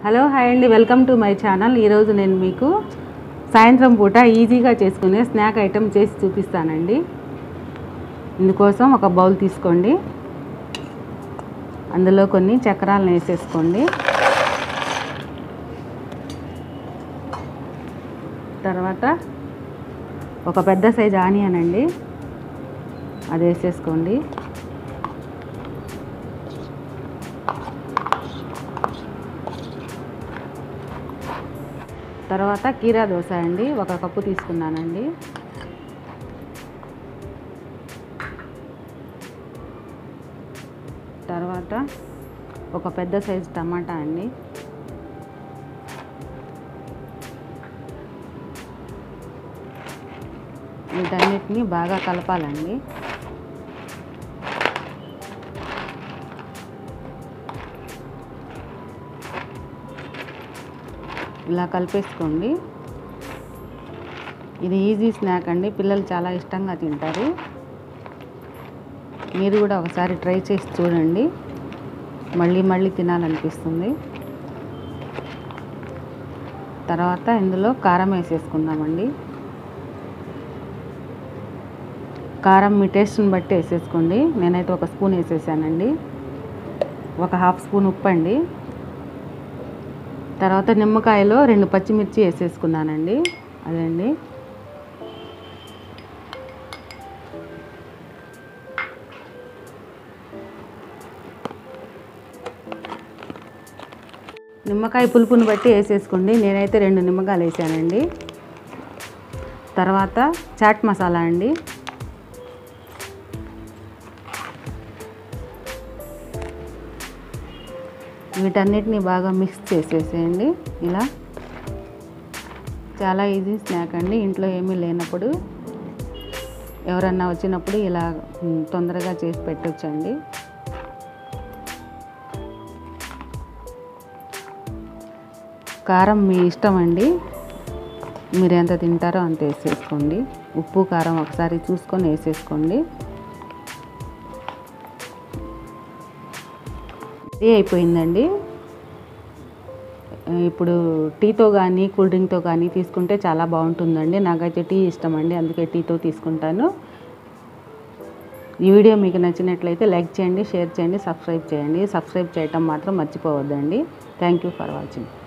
hello hi అండి welcome to my channel ఈరోజు నేను మీకు సాయంత్రం పూట ఈజీగా చేసుకునే స్నాక్ ఐటెం చేసి చూపిస్తానండి ఇందుకోసం ఒక బౌల్ తీసుకోండి అందులో కొన్ని చక్రాలను వేసేసుకోండి తర్వాత ఒక పెద్ద సైజ్ ఆనియన్ అండి అది వేసేసుకోండి తర్వాత కీరా దోశ అండి ఒక కప్పు తీసుకున్నానండి తర్వాత ఒక పెద్ద సైజు టమాటా అండి వీటన్నిటిని బాగా కలపాలండి ఇలా కలిపేసుకోండి ఇది ఈజీ స్నాక్ అండి పిల్లలు చాలా ఇష్టంగా తింటారు మీరు కూడా ఒకసారి ట్రై చేసి చూడండి మళ్ళీ మళ్ళీ తినాలనిపిస్తుంది తర్వాత ఇందులో కారం వేసేసుకుందామండి కారం మీ టేస్ట్ని బట్టి వేసేసుకోండి నేనైతే ఒక స్పూన్ వేసేసానండి ఒక హాఫ్ స్పూన్ ఉప్పు అండి తర్వాత నిమ్మకాయలో రెండు పచ్చిమిర్చి వేసేసుకున్నానండి అదండి నిమ్మకాయ పులుపుని బట్టి వేసేసుకోండి నేనైతే రెండు నిమ్మకాయలు వేసానండి తర్వాత చాట్ మసాలా అండి వీటన్నిటిని బాగా మిక్స్ చేసేసేయండి ఇలా చాలా ఈజీ స్నాక్ అండి ఇంట్లో ఏమీ లేనప్పుడు ఎవరన్నా వచ్చినప్పుడు ఇలా మ్, తొందరగా చేసి పెట్టొచ్చండి కారం మీ ఇష్టం అండి మీరు ఎంత తింటారో అంత వేసేసుకోండి ఉప్పు కారం ఒకసారి చూసుకొని వేసేసుకోండి ఇది అయిపోయిందండి ఇప్పుడు టీతో కానీ కూల్ డ్రింక్తో కానీ తీసుకుంటే చాలా బాగుంటుందండి నాకైతే టీ ఇష్టం అండి అందుకే టీతో తీసుకుంటాను ఈ వీడియో మీకు నచ్చినట్లయితే లైక్ చేయండి షేర్ చేయండి సబ్స్క్రైబ్ చేయండి సబ్స్క్రైబ్ చేయటం మాత్రం మర్చిపోవద్దండి థ్యాంక్ యూ ఫర్ వాచింగ్